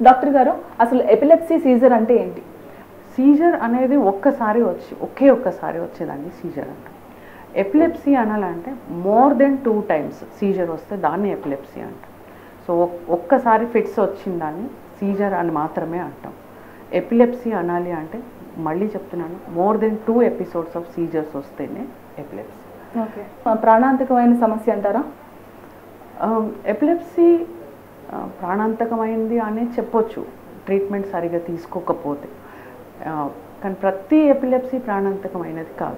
Doctor గారు అసలు epilepsy Caesar అంటే ఏంటి సీజర్ అనేది ఒక్కసారి వచ్చి ఒకే ఒక్కసారి వచ్చేదాన్ని సీజర్ అంటాం ఎపిలెప్సీ అనాలంటే more than two times seizure వస్తే దాన్ని ఎపిలెప్సీ అంటాం సో ఒక్- ఒక్కసారి ఫిట్స్ వచ్చిన దాన్ని సీజర్ అని మాత్రమే అంటాం ఎపిలెప్సీ అనాలి అంటే మళ్ళీ చెప్తున్నాను more than two episodes of seizures వస్తేనే ఎపిలెప్సీ ఓకే ప్రాణాంతకమైన సమస్య అంటారా ఎపిలెప్సీ ప్రాణాంతకమైంది అనేది చెప్పొచ్చు ట్రీట్మెంట్ సరిగా తీసుకోకపోతే ఆ, కానీ ప్రతి ఎపిలెప్సీ ప్రాణాంతకమైనది కాదు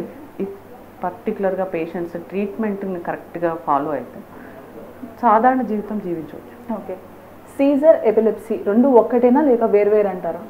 పర్టికులర్గా పేషెంట్స్ ట్రీట్మెంట్ని కరెక్ట్గా ఫాలో అయితే సాధారణ జీవితం జీవించవచ్చు ఓకే సీజర్ ఎపిలెప్సీ రెండు ఒక్కటేనా లేక వేరువేరు అంటారా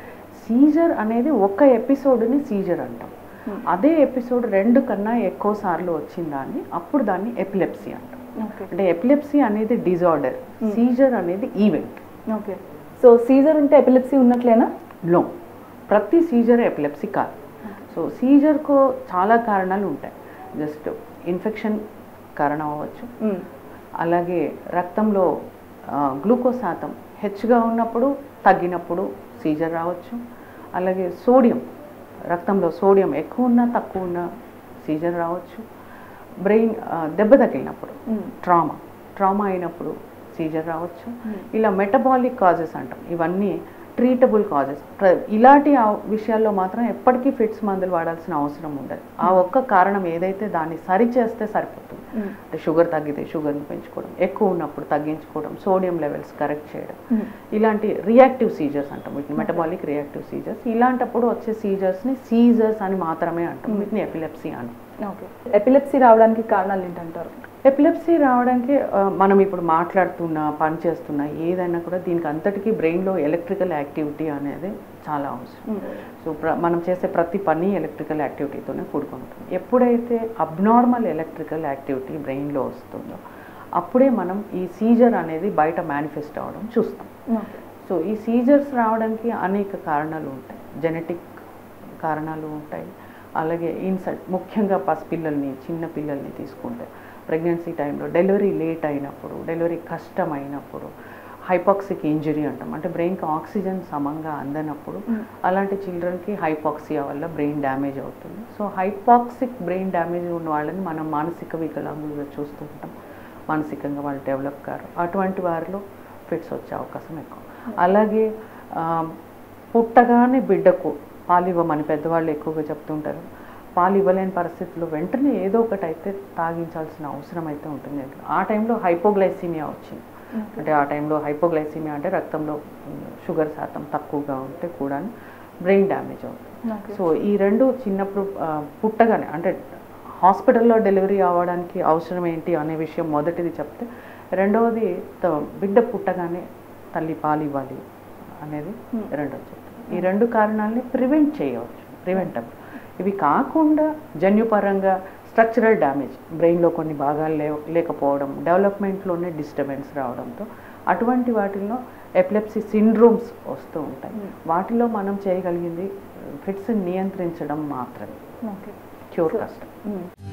సీజర్ అనేది ఒక ఎపిసోడ్ని సీజర్ అంటాం అదే ఎపిసోడ్ రెండు కన్నా ఎక్కువ సార్లు వచ్చిందాన్ని అప్పుడు దాన్ని ఎపిలెప్సీ అంటాం ఓకే అంటే ఎపిలెప్సీ అనేది డిజార్డర్ సీజర్ అనేది ఈవెంట్ ఓకే సో సీజర్ ఉంటే ఎపిలెప్సీ ఉన్నట్లేనా లో ప్రతి సీజర్ ఎపిలెప్సీ కాదు సో సీజర్కు చాలా కారణాలు ఉంటాయి జస్ట్ ఇన్ఫెక్షన్ కారణం అవ్వచ్చు మ్మ్. అలాగే రక్తంలో ఆ, గ్లూకోజ్ శాతం హెచ్చుగా ఉన్నప్పుడు తగ్గినప్పుడు సీజర్ రావచ్చు అలాగే సోడియం రక్తంలో సోడియం ఎక్కువ ఉన్నా తక్కువ ఉన్నా సీజర్ రావచ్చు బ్రెయిన్ ఆ, దెబ్బ తగిలినప్పుడు మ్మ్. ట్రామా ట్రామా అయినప్పుడు సీజర్ రావచ్చు Hmm. ఇలా మెటబాలిక్ కాజెస్ అంటాం ఇవన్నీ ట్రీటబుల్ కాజెస్ ఇలాంటి ఆ విషయాల్లో మాత్రం ఎప్పటికీ ఫిట్స్ మందులు వాడాల్సిన అవసరం ఉండదు ఆ ఒక్క కారణం ఏదైతే దాన్ని సరి చేస్తే సరిపోతుంది మ్మ్. అంటే షుగర్ తగ్గితే షుగర్ని పెంచుకోవడం ఎక్కువ ఉన్నప్పుడు తగ్గించుకోవడం సోడియం లెవెల్స్ కరెక్ట్ చేయడం మ్మ్. ఇలాంటి రియాక్టివ్ సీజర్స్ అంటాం వీటిని మెటబాలిక్ రియాక్టివ్ సీజర్స్ ఇలాంటప్పుడు వచ్చే సీజర్స్ని సీజర్స్ అని మాత్రమే అంటాం వీటిని ఎపిలెప్సీ అని ఓకే ఎపిలెప్సీ రావడానికి కారణాలు ఏంటంటారు ఎపిలెప్సీ రావడానికి ఆ, మనం ఇప్పుడు మాట్లాడుతున్న పని చేస్తున్న ఏదైనా కూడా దీనికి అంతటికీ బ్రెయిన్లో ఎలక్ట్రికల్ యాక్టివిటీ అనేది చాలా అవసరం మ్మ్. సో ప్ర మనం చేసే ప్రతి పని ఎలక్ట్రికల్ యాక్టివిటీతోనే కూడుకుంటుంది ఎప్పుడైతే అబ్నార్మల్ ఎలక్ట్రికల్ యాక్టివిటీ బ్రెయిన్లో వస్తుందో అప్పుడే మనం ఈ సీజర్ అనేది బయట మేనిఫెస్ట్ అవ్వడం చూస్తాం ఓకే సో ఈ సీజర్స్ రావడానికి అనేక కారణాలు ఉంటాయి జెనెటిక్ కారణాలు ఉంటాయి అలాగే ఇన్సల్ట్ ముఖ్యంగా పసిపిల్లల్ని చిన్న పిల్లల్ని తీసుకుంటే ప్రెగ్నెన్సీ టైంలో డెలివరీ లేట్ అయినప్పుడు డెలివరీ కష్టం అయినప్పుడు హైపాక్సిక్ ఇంజరీ అంటాం అంటే బ్రెయిన్కి ఆక్సిజన్ సమంగా అందనప్పుడు Mm. అలాంటి చిల్డ్రన్కి హైపాక్సియా వల్ల బ్రెయిన్ డ్యామేజ్ అవుతుంది సో హైపాక్సిక్ బ్రెయిన్ డ్యామేజ్ ఉన్న వాళ్ళని మనం మానసిక వికలాంగులుగా చూస్తూ ఉంటాం మానసికంగా వాళ్ళు డెవలప్ కారు అటువంటి వారిలో ఫిట్స్ వచ్చే అవకాశం ఎక్కువ అలాగే ఆ, పుట్టగానే బిడ్డకు పాలు ఇవ్వమని పెద్దవాళ్ళు ఎక్కువగా చెప్తుంటారు పాలు ఇవ్వలేని పరిస్థితుల్లో వెంటనే ఏదో ఒకటి అయితే తాగించాల్సిన అవసరం అయితే ఉంటుంది ఆ టైంలో హైపోగ్లైసీమియా వచ్చింది అంటే ఆ టైంలో హైపోగ్లైసీమియా అంటే రక్తంలో ఉమ్, షుగర్ శాతం తక్కువగా ఉంటే కూడా బ్రెయిన్ డ్యామేజ్ అవుతుంది ఓకే సో ఈ రెండు చిన్నప్పుడు ఆ, పుట్టగానే అంటే హాస్పిటల్లో డెలివరీ అవ్వడానికి అవసరం ఏంటి అనే విషయం మొదటిది చెప్తే రెండవది త- బిడ్డ పుట్టగానే తల్లి పాలు ఇవ్వాలి అనేది Hmm. రెండవది చెప్తాను ఈ రెండు కారణాలని ప్రివెంట్ చేయవచ్చు ప్రివెంటబుల్ ఇవి కాకుండా జన్యుపరంగా స్ట్రక్చరల్ డ్యామేజ్ బ్రెయిన్లో కొన్ని భాగాలు లే లేకపోవడం డెవలప్మెంట్లోనే డిస్టర్బెన్స్ రావడంతో అటువంటి వాటిల్లో ఎపిలెప్సీ సిండ్రోమ్స్ వస్తూ ఉంటాయి Hmm. వాటిలో మనం చేయగలిగింది ఫిట్స్ నియంత్రించడం మాత్రమే ఓకే క్యూర్ కష్టం మ్మ్.